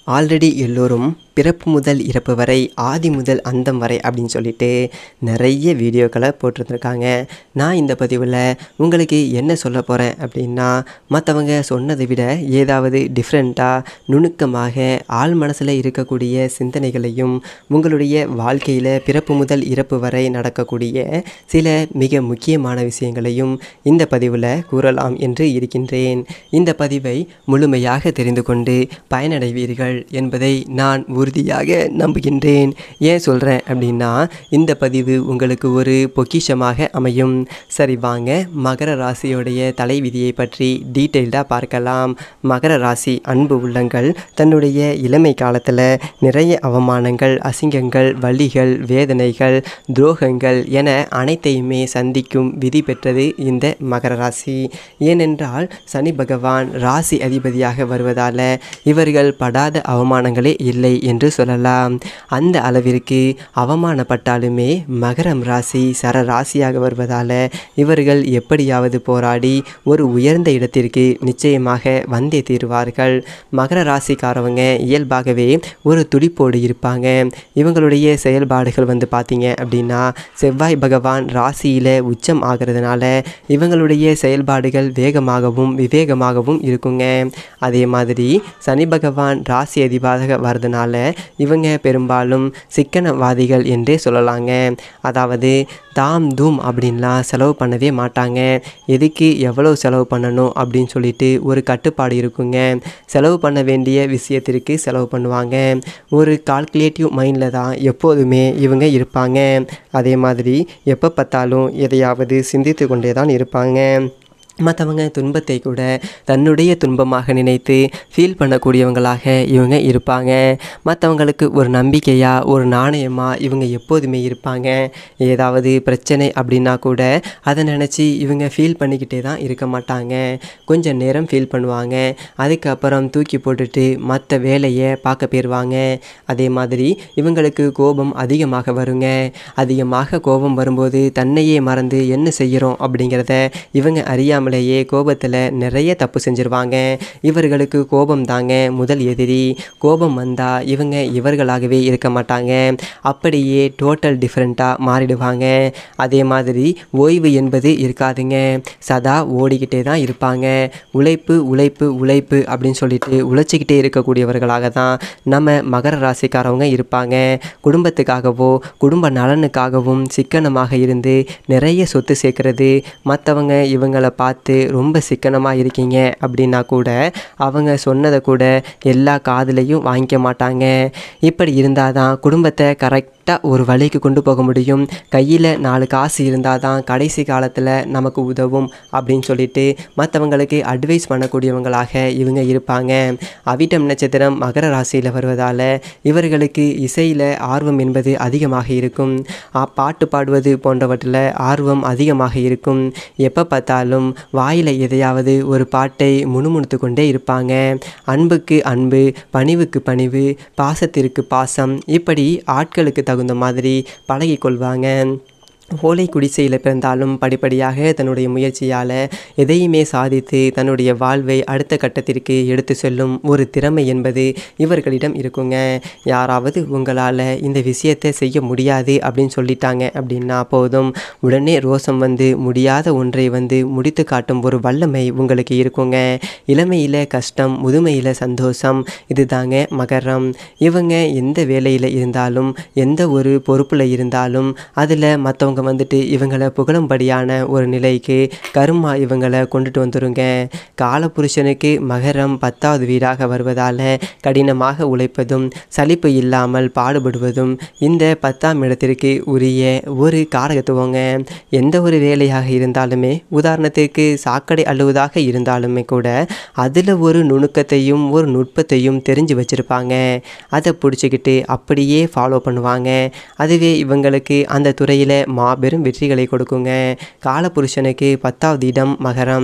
already எல்லோரும் பிறப்பு முதல் இறப்பு வரை ஆதி முதல் அந்தம் வரை அப்படின்னு சொல்லிட்டு நிறைய வீடியோக்களை போட்டிருந்துருக்காங்க நான் இந்த பதிவில் உங்களுக்கு என்ன சொல்ல போகிறேன் அப்படின்னா மற்றவங்க சொன்னதை விட ஏதாவது டிஃப்ரெண்ட்டாக நுணுக்கமாக ஆள் மனசில் இருக்கக்கூடிய சிந்தனைகளையும் உங்களுடைய வாழ்க்கையில் பிறப்பு முதல் இறப்பு வரை நடக்கக்கூடிய சில மிக முக்கியமான விஷயங்களையும் இந்த பதிவில் கூறலாம் என்று இருக்கின்றேன் இந்த பதிவை முழுமையாக தெரிந்து கொண்டு பயனடைவீர்கள் என்பதை நான் உறுதியாக நம்புகின்றேன் ஏன் சொல்கிறேன் அப்படின்னா இந்த பதிவு உங்களுக்கு ஒரு பொக்கிஷமாக அமையும் சரி வாங்க மகர ராசியோடைய தலைவிதியை பற்றி டீட்டெயில்டாக பார்க்கலாம் மகர ராசி அன்பு உள்ளங்கள் தன்னுடைய இளமை காலத்தில் நிறைய அவமானங்கள் அசிங்கங்கள் வலிகள் வேதனைகள் துரோகங்கள் என அனைத்தையுமே சந்திக்கும் விதி பெற்றது இந்த மகர ராசி ஏனென்றால் சனி பகவான் ராசி அதிபதியாக வருவதால் இவர்கள் படாத அவமானங்களே இல்லை என்று சொல்லலாம் அந்த அளவிற்கு அவமானப்பட்டாலுமே மகரம் ராசி சர ராசியாக வருவதால் இவர்கள் எப்படியாவது போராடி ஒரு உயர்ந்த இடத்திற்கு நிச்சயமாக வந்தே தீருவார்கள் மகர ராசிக்காரவங்க இயல்பாகவே ஒரு துடிப்போடு இருப்பாங்க இவங்களுடைய செயல்பாடுகள் வந்து பார்த்தீங்க அப்படின்னா செவ்வாய் பகவான் ராசியில் உச்சம் ஆகிறதுனால இவங்களுடைய செயல்பாடுகள் வேகமாகவும் விவேகமாகவும் இருக்குங்க அதே மாதிரி சனி பகவான் ராசி அதிபாக வர்றதுனால இவங்க பெரும்பாலும் சிக்கனவாதிகள் என்றே சொல்லலாங்க அதாவது தாம் தூம் அப்படின்லாம் செலவு பண்ணவே மாட்டாங்க எதுக்கு எவ்வளோ செலவு பண்ணணும் அப்படின்னு சொல்லிட்டு ஒரு கட்டுப்பாடு இருக்குங்க செலவு பண்ண வேண்டிய விஷயத்திற்கு செலவு பண்ணுவாங்க ஒரு கால்குலேட்டிவ் மைண்டில் தான் எப்போதுமே இவங்க இருப்பாங்க அதே மாதிரி எப்போ பார்த்தாலும் எதையாவது சிந்தித்து கொண்டே தான் இருப்பாங்க மற்றவங்க துன்பத்தை கூட தன்னுடைய துன்பமாக நினைத்து ஃபீல் பண்ணக்கூடியவங்களாக இவங்க இருப்பாங்க மற்றவங்களுக்கு ஒரு நம்பிக்கையாக ஒரு நாணயமாக இவங்க எப்போதுமே இருப்பாங்க ஏதாவது பிரச்சனை அப்படின்னா கூட அதை நினச்சி இவங்க ஃபீல் பண்ணிக்கிட்டே தான் இருக்க மாட்டாங்க கொஞ்சம் நேரம் ஃபீல் பண்ணுவாங்க அதுக்கப்புறம் தூக்கி போட்டுட்டு மற்ற வேலையை பார்க்க போயிடுவாங்க அதே மாதிரி இவங்களுக்கு கோபம் அதிகமாக வருங்க அதிகமாக கோபம் வரும்போது தன்னையே மறந்து என்ன செய்கிறோம் அப்படிங்கிறத இவங்க அறியாமல் அறியாமலேயே கோபத்தில் நிறைய தப்பு செஞ்சுருவாங்க இவர்களுக்கு கோபம் தாங்க முதல் எதிரி கோபம் வந்தால் இவங்க இவர்களாகவே இருக்க மாட்டாங்க அப்படியே டோட்டல் டிஃப்ரெண்ட்டாக மாறிடுவாங்க அதே மாதிரி ஓய்வு என்பது இருக்காதுங்க சதா ஓடிக்கிட்டே தான் இருப்பாங்க உழைப்பு உழைப்பு உழைப்பு அப்படின்னு சொல்லிட்டு உழைச்சிக்கிட்டே இருக்கக்கூடியவர்களாக தான் நம்ம மகர ராசிக்காரவங்க இருப்பாங்க குடும்பத்துக்காகவோ குடும்ப நலனுக்காகவும் சிக்கனமாக இருந்து நிறைய சொத்து சேர்க்கறது மற்றவங்க இவங்களை பார்த்து பார்த்து ரொம்ப சிக்கனமாக இருக்கீங்க அப்படின்னா கூட அவங்க சொன்னதை கூட எல்லா காதுலையும் வாங்கிக்க மாட்டாங்க இப்படி இருந்தால் தான் குடும்பத்தை கரெக்ட் கரெக்டாக ஒரு வழிக்கு கொண்டு போக முடியும் கையில் நாலு காசு இருந்தால் தான் கடைசி காலத்தில் நமக்கு உதவும் அப்படின்னு சொல்லிட்டு மற்றவங்களுக்கு அட்வைஸ் பண்ணக்கூடியவங்களாக இவங்க இருப்பாங்க அவிட்டம் நட்சத்திரம் மகர ராசியில் வருவதால் இவர்களுக்கு இசையில் ஆர்வம் என்பது அதிகமாக இருக்கும் பாட்டு பாடுவது போன்றவற்றில் ஆர்வம் அதிகமாக இருக்கும் எப்போ பார்த்தாலும் வாயில் எதையாவது ஒரு பாட்டை முணுமுணுத்து கொண்டே இருப்பாங்க அன்புக்கு அன்பு பணிவுக்கு பணிவு பாசத்திற்கு பாசம் இப்படி ஆட்களுக்கு தகுந்த மாதிரி பழகி கொள்வாங்க ஓலை குடிசையில் பிறந்தாலும் படிப்படியாக தன்னுடைய முயற்சியால் எதையுமே சாதித்து தன்னுடைய வாழ்வை அடுத்த கட்டத்திற்கு எடுத்து செல்லும் ஒரு திறமை என்பது இவர்களிடம் இருக்குங்க யாராவது உங்களால் இந்த விஷயத்தை செய்ய முடியாது அப்படின்னு சொல்லிட்டாங்க அப்படின்னா போதும் உடனே ரோசம் வந்து முடியாத ஒன்றை வந்து முடித்து காட்டும் ஒரு வல்லமை உங்களுக்கு இருக்குங்க இளமையில் கஷ்டம் முதுமையில் சந்தோஷம் இதுதாங்க மகரம் இவங்க எந்த வேலையில் இருந்தாலும் எந்த ஒரு பொறுப்பில் இருந்தாலும் அதில் மற்றவங்க அவங்க வந்துட்டு இவங்களை புகழும்படியான ஒரு நிலைக்கு கருமா இவங்களை கொண்டுட்டு வந்துருங்க காலபுருஷனுக்கு மகரம் பத்தாவது வீடாக வருவதால் கடினமாக உழைப்பதும் சலிப்பு இல்லாமல் பாடுபடுவதும் இந்த பத்தாம் இடத்திற்கு உரிய ஒரு காரகத்துவங்க எந்த ஒரு வேலையாக இருந்தாலுமே உதாரணத்திற்கு சாக்கடை அழுவதாக இருந்தாலுமே கூட அதில் ஒரு நுணுக்கத்தையும் ஒரு நுட்பத்தையும் தெரிஞ்சு வச்சுருப்பாங்க அதை பிடிச்சிக்கிட்டு அப்படியே ஃபாலோ பண்ணுவாங்க அதுவே இவங்களுக்கு அந்த துறையில் மாபெரும் வெற்றிகளை கொடுக்குங்க காலபுருஷனுக்கு பத்தாவது இடம் மகரம்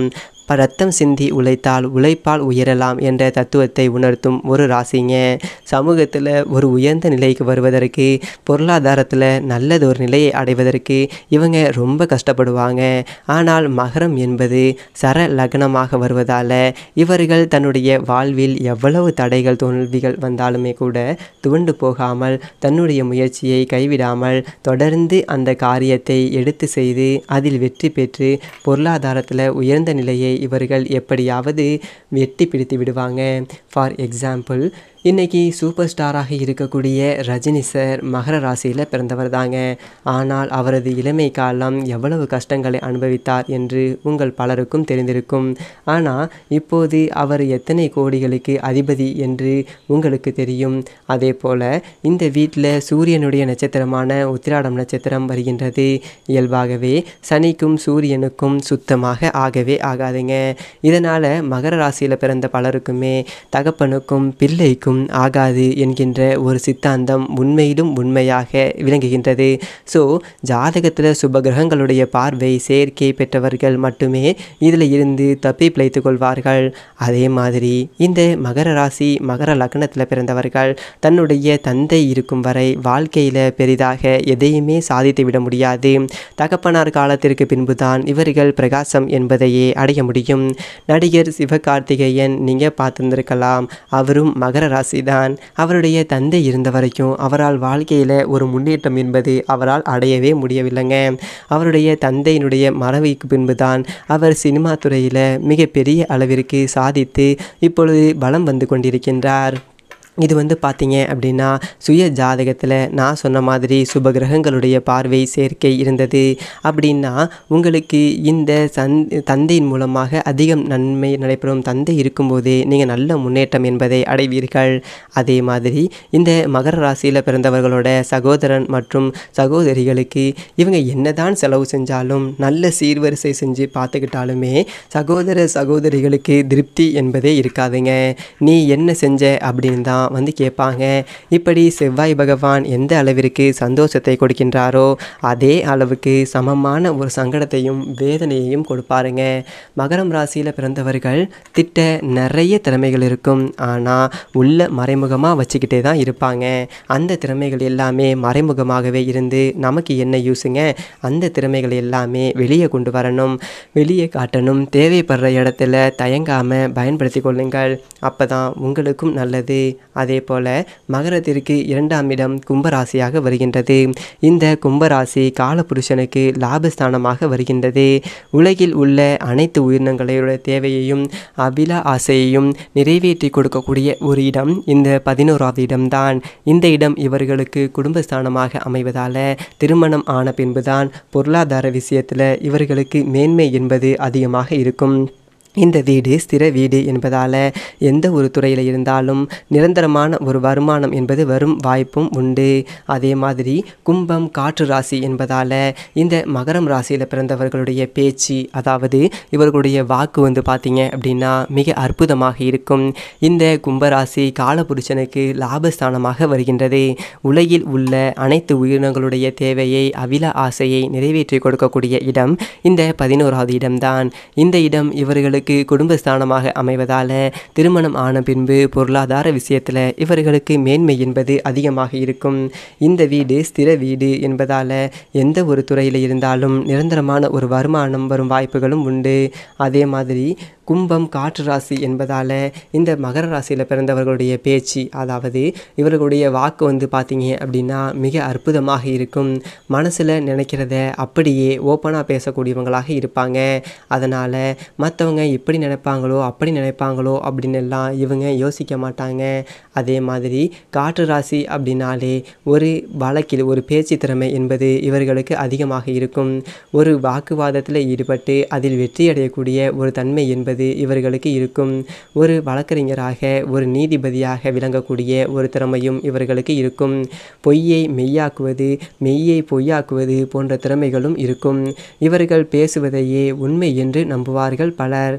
ப- ரத்தம் சிந்தி உழைத்தால் உழைப்பால் உயரலாம் என்ற தத்துவத்தை உணர்த்தும் ஒரு ராசிங்க சமூகத்தில் ஒரு உயர்ந்த நிலைக்கு வருவதற்கு பொருளாதாரத்தில் நல்லது ஒரு நிலையை அடைவதற்கு இவங்க ரொம்ப கஷ்டப்படுவாங்க ஆனால் மகரம் என்பது சர லக்னமாக வருவதால் இவர்கள் தன்னுடைய வாழ்வில் எவ்வளவு தடைகள் தோல்விகள் வந்தாலுமே கூட துவண்டு போகாமல் தன்னுடைய முயற்சியை கைவிடாமல் தொடர்ந்து அந்த காரியத்தை எடுத்து செய்து அதில் வெற்றி பெற்று பொருளாதாரத்தில் உயர்ந்த நிலையை இவர்கள் எப்படியாவது வெட்டி பிடித்து விடுவாங்க ஃபார் எக்ஸாம்பிள் இன்னைக்கு சூப்பர் ஸ்டாராக இருக்கக்கூடிய ரஜினி சார் மகர ராசியில் பிறந்தவர் தாங்க ஆனால் அவரது இளமை காலம் எவ்வளவு கஷ்டங்களை அனுபவித்தார் என்று உங்கள் பலருக்கும் தெரிந்திருக்கும் ஆனால் இப்போது அவர் எத்தனை கோடிகளுக்கு அதிபதி என்று உங்களுக்கு தெரியும் அதே போல் இந்த வீட்டில் சூரியனுடைய நட்சத்திரமான உத்திராடம் நட்சத்திரம் வருகின்றது இயல்பாகவே சனிக்கும் சூரியனுக்கும் சுத்தமாக ஆகவே ஆகாதுங்க இதனால் மகர ராசியில் பிறந்த பலருக்குமே தகப்பனுக்கும் பிள்ளைக்கும் ஆகாது என்கின்ற ஒரு சித்தாந்தம் உண்மையிலும் உண்மையாக விளங்குகின்றது ஸோ ஜாதகத்தில் சுப கிரகங்களுடைய பார்வை சேர்க்கை பெற்றவர்கள் மட்டுமே இதில் இருந்து தப்பி பிழைத்துக் கொள்வார்கள் அதே மாதிரி இந்த மகர ராசி மகர லக்னத்தில் பிறந்தவர்கள் தன்னுடைய தந்தை இருக்கும் வரை வாழ்க்கையில் பெரிதாக எதையுமே சாதித்து விட முடியாது தகப்பனார் காலத்திற்கு பின்புதான் இவர்கள் பிரகாசம் என்பதையே அடைய முடியும் நடிகர் சிவகார்த்திகேயன் நீங்கள் பார்த்துருந்துருக்கலாம் அவரும் மகர ராசி தான் அவருடைய தந்தை இருந்த வரைக்கும் அவரால் வாழ்க்கையில் ஒரு முன்னேற்றம் என்பது அவரால் அடையவே முடியவில்லைங்க அவருடைய தந்தையினுடைய மறைவுக்கு பின்புதான் அவர் சினிமா துறையில் மிகப்பெரிய அளவிற்கு சாதித்து இப்பொழுது பலம் வந்து கொண்டிருக்கின்றார் இது வந்து பார்த்தீங்க அப்படின்னா சுய ஜாதகத்தில் நான் சொன்ன மாதிரி சுப கிரகங்களுடைய பார்வை சேர்க்கை இருந்தது அப்படின்னா உங்களுக்கு இந்த சந் தந்தையின் மூலமாக அதிகம் நன்மை நடைபெறும் தந்தை இருக்கும்போதே நீங்கள் நல்ல முன்னேற்றம் என்பதை அடைவீர்கள் அதே மாதிரி இந்த மகர ராசியில் பிறந்தவர்களோட சகோதரன் மற்றும் சகோதரிகளுக்கு இவங்க என்னதான் செலவு செஞ்சாலும் நல்ல சீர்வரிசை செஞ்சு பார்த்துக்கிட்டாலுமே சகோதர சகோதரிகளுக்கு திருப்தி என்பதே இருக்காதுங்க நீ என்ன செஞ்ச அப்படின்னு தான் வந்து கேட்பாங்க இப்படி செவ்வாய் பகவான் எந்த அளவிற்கு சந்தோஷத்தை கொடுக்கின்றாரோ அதே அளவுக்கு சமமான ஒரு சங்கடத்தையும் வேதனையையும் கொடுப்பாருங்க மகரம் ராசியில் பிறந்தவர்கள் திட்ட நிறைய திறமைகள் இருக்கும் ஆனால் உள்ள மறைமுகமாக வச்சுக்கிட்டே தான் இருப்பாங்க அந்த திறமைகள் எல்லாமே மறைமுகமாகவே இருந்து நமக்கு என்ன யூஸுங்க அந்த திறமைகள் எல்லாமே வெளியே கொண்டு வரணும் வெளியே காட்டணும் தேவைப்படுற இடத்துல தயங்காமல் பயன்படுத்தி கொள்ளுங்கள் அப்போ தான் உங்களுக்கும் நல்லது அதே போல் மகரத்திற்கு இரண்டாம் இடம் கும்பராசியாக வருகின்றது இந்த கும்பராசி காலபுருஷனுக்கு லாபஸ்தானமாக வருகின்றது உலகில் உள்ள அனைத்து உயிரினங்களோட தேவையையும் அபிலா ஆசையையும் நிறைவேற்றி கொடுக்கக்கூடிய ஒரு இடம் இந்த பதினோராவது இடம்தான் இந்த இடம் இவர்களுக்கு குடும்பஸ்தானமாக அமைவதால் திருமணம் ஆன பின்புதான் பொருளாதார விஷயத்தில் இவர்களுக்கு மேன்மை என்பது அதிகமாக இருக்கும் இந்த வீடு ஸ்திர வீடு என்பதால் எந்த ஒரு துறையில் இருந்தாலும் நிரந்தரமான ஒரு வருமானம் என்பது வரும் வாய்ப்பும் உண்டு அதே மாதிரி கும்பம் காற்று ராசி என்பதால் இந்த மகரம் ராசியில் பிறந்தவர்களுடைய பேச்சு அதாவது இவர்களுடைய வாக்கு வந்து பார்த்தீங்க அப்படின்னா மிக அற்புதமாக இருக்கும் இந்த கும்பராசி காலபுருஷனுக்கு லாபஸ்தானமாக வருகின்றது உலகில் உள்ள அனைத்து உயிரினங்களுடைய தேவையை அவில ஆசையை நிறைவேற்றி கொடுக்கக்கூடிய இடம் இந்த பதினோராவது இடம்தான் இந்த இடம் இவர்களுக்கு குடும்பஸ்தானமாக அமைவதால் திருமணம் ஆன பின்பு பொருளாதார விஷயத்தில் இவர்களுக்கு மேன்மை என்பது அதிகமாக இருக்கும் இந்த வீடு ஸ்திர வீடு என்பதால் எந்த ஒரு துறையில் இருந்தாலும் நிரந்தரமான ஒரு வருமானம் வரும் வாய்ப்புகளும் உண்டு அதே மாதிரி கும்பம் காற்று ராசி என்பதால் இந்த மகர ராசியில் பிறந்தவர்களுடைய பேச்சு அதாவது இவர்களுடைய வாக்கு வந்து பார்த்தீங்க அப்படின்னா மிக அற்புதமாக இருக்கும் மனசில் நினைக்கிறத அப்படியே ஓப்பனாக பேசக்கூடியவங்களாக இருப்பாங்க அதனால் மற்றவங்க இப்படி நினைப்பாங்களோ அப்படி நினைப்பாங்களோ அப்படின்னு எல்லாம் இவங்க யோசிக்க மாட்டாங்க அதே மாதிரி காற்று ராசி அப்படின்னாலே ஒரு வழக்கில் ஒரு பேச்சு திறமை என்பது இவர்களுக்கு அதிகமாக இருக்கும் ஒரு வாக்குவாதத்தில் ஈடுபட்டு அதில் வெற்றி அடையக்கூடிய ஒரு தன்மை என்பது இவர்களுக்கு இருக்கும் ஒரு வழக்கறிஞராக ஒரு நீதிபதியாக விளங்கக்கூடிய ஒரு திறமையும் இவர்களுக்கு இருக்கும் பொய்யை மெய்யாக்குவது மெய்யை பொய்யாக்குவது போன்ற திறமைகளும் இருக்கும் இவர்கள் பேசுவதையே உண்மை என்று நம்புவார்கள் பலர்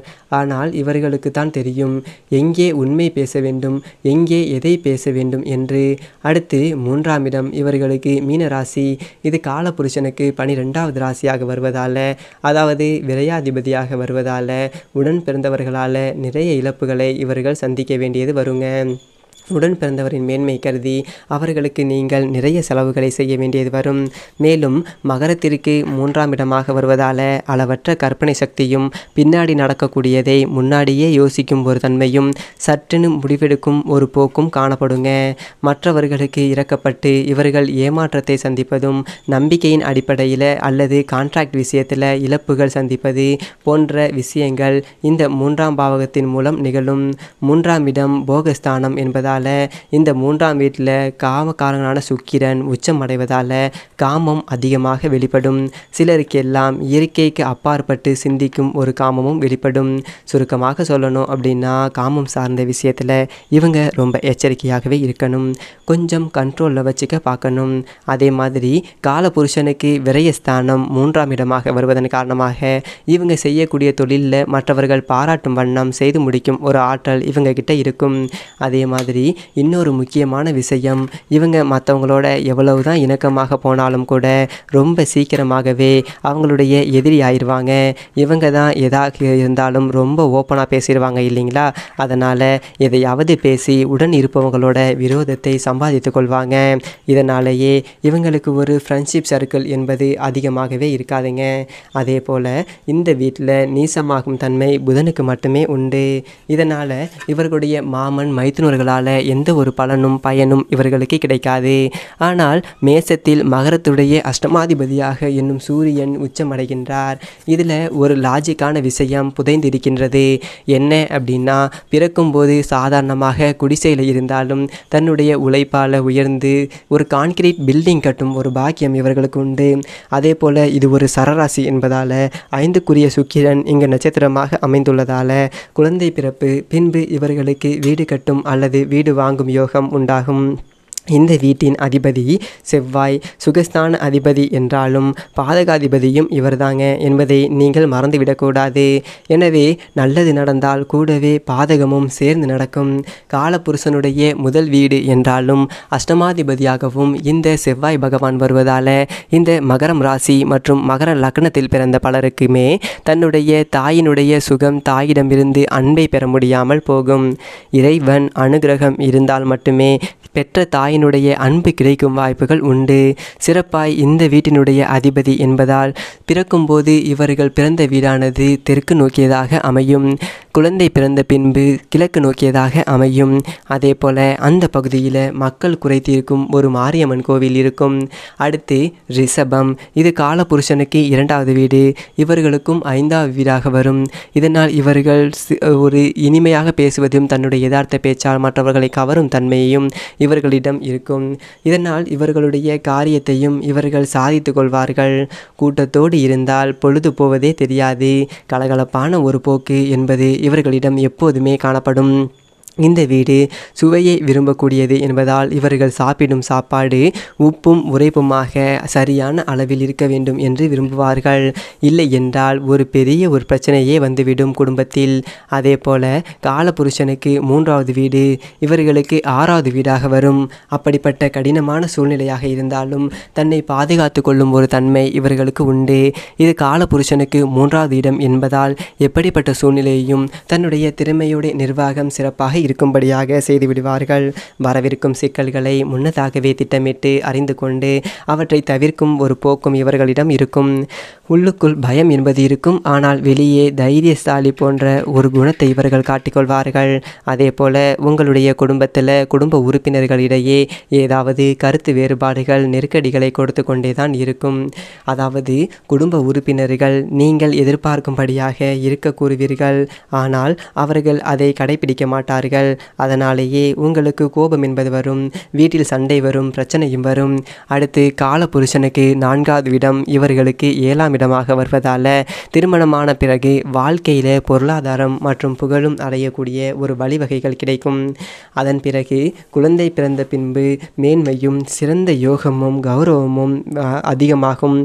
ஆனால் இவர்களுக்கு தான் தெரியும் எங்கே உண்மை பேச வேண்டும் எங்கே எதை பேச வேண்டும் என்று அடுத்து மூன்றாம் இடம் இவர்களுக்கு மீன ராசி இது காலபுருஷனுக்கு பனிரெண்டாவது ராசியாக வருவதால் அதாவது விரையாதிபதியாக வருவதால் உடன் பிறந்தவர்களால் நிறைய இழப்புகளை இவர்கள் சந்திக்க வேண்டியது வருங்க உடன் பிறந்தவரின் மேன்மை கருதி அவர்களுக்கு நீங்கள் நிறைய செலவுகளை செய்ய வேண்டியது வரும் மேலும் மகரத்திற்கு மூன்றாம் இடமாக வருவதால் அளவற்ற கற்பனை சக்தியும் பின்னாடி நடக்கக்கூடியதை முன்னாடியே யோசிக்கும் ஒரு தன்மையும் சற்றுன்னு முடிவெடுக்கும் ஒரு போக்கும் காணப்படுங்க மற்றவர்களுக்கு இறக்கப்பட்டு இவர்கள் ஏமாற்றத்தை சந்திப்பதும் நம்பிக்கையின் அடிப்படையில் அல்லது கான்ட்ராக்ட் விஷயத்தில் இழப்புகள் சந்திப்பது போன்ற விஷயங்கள் இந்த மூன்றாம் பாவகத்தின் மூலம் நிகழும் மூன்றாம் இடம் போகஸ்தானம் என்பதால் இந்த மூன்றாம் வீட்டில் காமக்காரங்களான சுக்கிரன் உச்சம் அடைவதால் காமம் அதிகமாக வெளிப்படும் சிலருக்கு எல்லாம் இயற்கைக்கு அப்பாற்பட்டு சிந்திக்கும் ஒரு காமமும் வெளிப்படும் சுருக்கமாக சொல்லணும் அப்படின்னா காமம் சார்ந்த விஷயத்தில் இவங்க ரொம்ப எச்சரிக்கையாகவே இருக்கணும் கொஞ்சம் கண்ட்ரோலில் வச்சுக்க பார்க்கணும் அதே மாதிரி காலபுருஷனுக்கு விரயஸ்தானம் மூன்றாம் இடமாக வருவதன் காரணமாக இவங்க செய்யக்கூடிய தொழிலில் மற்றவர்கள் பாராட்டும் வண்ணம் செய்து முடிக்கும் ஒரு ஆற்றல் இவங்க கிட்ட இருக்கும் அதே மாதிரி இன்னொரு முக்கியமான விஷயம் இவங்க மற்றவங்களோட எவ்வளவு தான் இணக்கமாக போனாலும் கூட ரொம்ப சீக்கிரமாகவே அவங்களுடைய எதிரி ஆயிடுவாங்க இவங்க தான் எதாக இருந்தாலும் ரொம்ப ஓப்பனாக பேசிடுவாங்க இல்லைங்களா அதனால் எதையாவது பேசி உடன் இருப்பவங்களோட விரோதத்தை சம்பாதித்து கொள்வாங்க இதனாலேயே இவங்களுக்கு ஒரு ஃப்ரெண்ட்ஷிப் சர்க்கிள் என்பது அதிகமாகவே இருக்காதுங்க அதே போல் இந்த வீட்டில் நீசமாகும் தன்மை புதனுக்கு மட்டுமே உண்டு இதனால் இவர்களுடைய மாமன் மைத்துனர்களால் எந்த ஒரு பலனும் பயனும் இவர்களுக்கு கிடைக்காது ஆனால் மேசத்தில் மகரத்துடைய அஷ்டமாதிபதியாக என்னும் சூரியன் உச்சமடைகின்றார் இதில் ஒரு லாஜிக்கான விஷயம் புதைந்திருக்கின்றது என்ன அப்படின்னா பிறக்கும்போது சாதாரணமாக குடிசையில் இருந்தாலும் தன்னுடைய உழைப்பால் உயர்ந்து ஒரு கான்கிரீட் பில்டிங் கட்டும் ஒரு பாக்கியம் இவர்களுக்கு உண்டு அதே போல் இது ஒரு சரராசி என்பதால் ஐந்துக்குரிய சுக்கிரன் இங்கு நட்சத்திரமாக அமைந்துள்ளதால் குழந்தை பிறப்பு பின்பு இவர்களுக்கு வீடு கட்டும் அல்லது வீடு வாங்கும் யோகம் உண்டாகும் இந்த வீட்டின் அதிபதி செவ்வாய் சுகஸ்தான அதிபதி என்றாலும் பாதகாதிபதியும் இவர்தாங்க என்பதை நீங்கள் மறந்துவிடக்கூடாது எனவே நல்லது நடந்தால் கூடவே பாதகமும் சேர்ந்து நடக்கும் காலபுருஷனுடைய முதல் வீடு என்றாலும் அஷ்டமாதிபதியாகவும் இந்த செவ்வாய் பகவான் வருவதால் இந்த மகரம் ராசி மற்றும் மகர லக்னத்தில் பிறந்த பலருக்குமே தன்னுடைய தாயினுடைய சுகம் தாயிடமிருந்து அன்பை பெற முடியாமல் போகும் இறைவன் அனுகிரகம் இருந்தால் மட்டுமே பெற்ற தாயினுடைய அன்பு கிடைக்கும் வாய்ப்புகள் உண்டு சிறப்பாய் இந்த வீட்டினுடைய அதிபதி என்பதால் பிறக்கும்போது இவர்கள் பிறந்த வீடானது தெற்கு நோக்கியதாக அமையும் குழந்தை பிறந்த பின்பு கிழக்கு நோக்கியதாக அமையும் அதே போல் அந்த பகுதியில் மக்கள் குறைத்திருக்கும் ஒரு மாரியம்மன் கோவில் இருக்கும் அடுத்து ரிஷபம் இது காலபுருஷனுக்கு இரண்டாவது வீடு இவர்களுக்கும் ஐந்தாவது வீடாக வரும் இதனால் இவர்கள் சி- ஒரு இனிமையாக பேசுவதும் தன்னுடைய யதார்த்த பேச்சால் மற்றவர்களை கவரும் தன்மையையும் இவர்களிடம் இருக்கும் இதனால் இவர்களுடைய காரியத்தையும் இவர்கள் சாதித்து கொள்வார்கள் கூட்டத்தோடு இருந்தால் பொழுது போவதே தெரியாது கலகலப்பான ஒரு போக்கு என்பது இவர்களிடம் எப்போதுமே காணப்படும் இந்த வீடு சுவையை விரும்பக்கூடியது என்பதால் இவர்கள் சாப்பிடும் சாப்பாடு உப்பும் உரைப்புமாக சரியான அளவில் இருக்க வேண்டும் என்று விரும்புவார்கள் இல்லை என்றால் ஒரு பெரிய ஒரு பிரச்சனையே வந்துவிடும் குடும்பத்தில் அதே போல காலபுருஷனுக்கு மூன்றாவது வீடு இவர்களுக்கு ஆறாவது வீடாக வரும் அப்படிப்பட்ட கடினமான சூழ்நிலையாக இருந்தாலும் தன்னை பாதுகாத்து கொள்ளும் ஒரு தன்மை இவர்களுக்கு உண்டு இது காலபுருஷனுக்கு மூன்றாவது இடம் என்பதால் எப்படிப்பட்ட சூழ்நிலையையும் தன்னுடைய திறமையுடைய நிர்வாகம் சிறப்பாக இருக்கும்படியாக செய்து விடுவார்கள் வரவிருக்கும் சிக்கல்களை முன்னதாகவே திட்டமிட்டு அறிந்து கொண்டு அவற்றை தவிர்க்கும் ஒரு போக்கும் இவர்களிடம் இருக்கும் உள்ளுக்குள் பயம் என்பது இருக்கும் ஆனால் வெளியே தைரியசாலி போன்ற ஒரு குணத்தை இவர்கள் காட்டிக்கொள்வார்கள் அதே போல உங்களுடைய குடும்பத்தில் குடும்ப உறுப்பினர்களிடையே ஏதாவது கருத்து வேறுபாடுகள் நெருக்கடிகளை கொடுத்து கொண்டே தான் இருக்கும் அதாவது குடும்ப உறுப்பினர்கள் நீங்கள் எதிர்பார்க்கும்படியாக இருக்க கூறுவீர்கள் ஆனால் அவர்கள் அதை கடைபிடிக்க மாட்டார்கள் அதனாலேயே உங்களுக்கு கோபம் என்பது வரும் வீட்டில் சண்டை வரும் பிரச்சனையும் வரும் அடுத்து காலபுருஷனுக்கு நான்காவது இடம் இவர்களுக்கு ஏழாம் இடமாக வருவதால் திருமணமான பிறகு வாழ்க்கையில் பொருளாதாரம் மற்றும் புகழும் அடையக்கூடிய ஒரு வழிவகைகள் கிடைக்கும் அதன் பிறகு குழந்தை பிறந்த பின்பு மேன்மையும் சிறந்த யோகமும் கௌரவமும் அஹ், அதிகமாகும்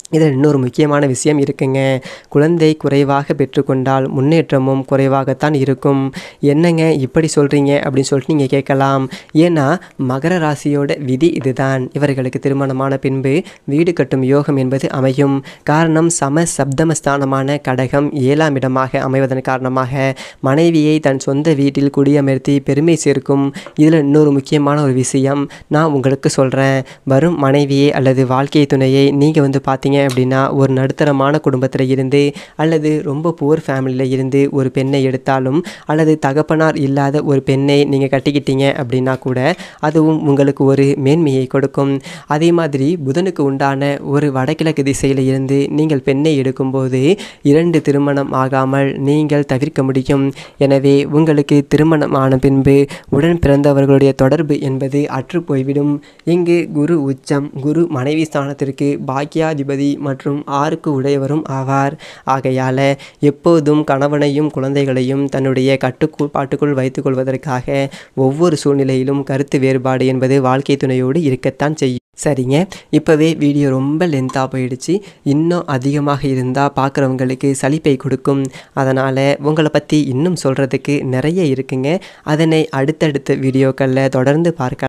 இதில் இன்னொரு முக்கியமான விஷயம் இருக்குங்க குழந்தை குறைவாக பெற்றுக்கொண்டால் முன்னேற்றமும் குறைவாகத்தான் இருக்கும் என்னங்க இப்படி சொல்கிறீங்க அப்படின்னு சொல்லிட்டு நீங்கள் கேட்கலாம் ஏன்னா மகர ராசியோட விதி இதுதான் இவர்களுக்கு திருமணமான பின்பு வீடு கட்டும் யோகம் என்பது அமையும் காரணம் சம சப்தமஸ்தானமான கடகம் ஏழாம் இடமாக அமைவதன் காரணமாக மனைவியை தன் சொந்த வீட்டில் குடியமர்த்தி பெருமை சேர்க்கும் இதில் இன்னொரு முக்கியமான ஒரு விஷயம் நான் உங்களுக்கு சொல்கிறேன் வரும் மனைவியை அல்லது வாழ்க்கை துணையை நீங்கள் வந்து பார்த்தீங்க அப்படின்னா ஒரு நடுத்தரமான குடும்பத்தில் இருந்து அல்லது ரொம்ப புவர் ஃபேமிலியில் இருந்து ஒரு பெண்ணை எடுத்தாலும் அல்லது தகப்பனார் இல்லாத ஒரு பெண்ணை நீங்கள் கட்டிக்கிட்டீங்க அப்படின்னா கூட அதுவும் உங்களுக்கு ஒரு மேன்மையை கொடுக்கும் அதே மாதிரி புதனுக்கு உண்டான ஒரு வடகிழக்கு திசையில் இருந்து நீங்கள் பெண்ணை எடுக்கும்போது இரண்டு திருமணம் ஆகாமல் நீங்கள் தவிர்க்க முடியும் எனவே உங்களுக்கு திருமணம் ஆன பின்பு உடன் பிறந்தவர்களுடைய தொடர்பு என்பது அற்று போய்விடும் இங்கு குரு உச்சம் குரு மனைவி ஸ்தானத்திற்கு பாக்கியாதிபதி மற்றும் ஆறுக்கு உடையவரும் ஆவார் ஆகையால் எப்போதும் கணவனையும் குழந்தைகளையும் தன்னுடைய கட்டுப்பாட்டுக்குள் வைத்துக் கொள்வதற்காக ஒவ்வொரு சூழ்நிலையிலும் கருத்து வேறுபாடு என்பது வாழ்க்கை துணையோடு இருக்கத்தான் செய்யும் சரிங்க இப்போவே வீடியோ ரொம்ப லென்த்தாக போயிடுச்சு இன்னும் அதிகமாக இருந்தால் பார்க்குறவங்களுக்கு சலிப்பை கொடுக்கும் அதனால் உங்களை பற்றி இன்னும் சொல்கிறதுக்கு நிறைய இருக்குங்க அதனை அடுத்தடுத்த வீடியோக்களில் தொடர்ந்து பார்க்க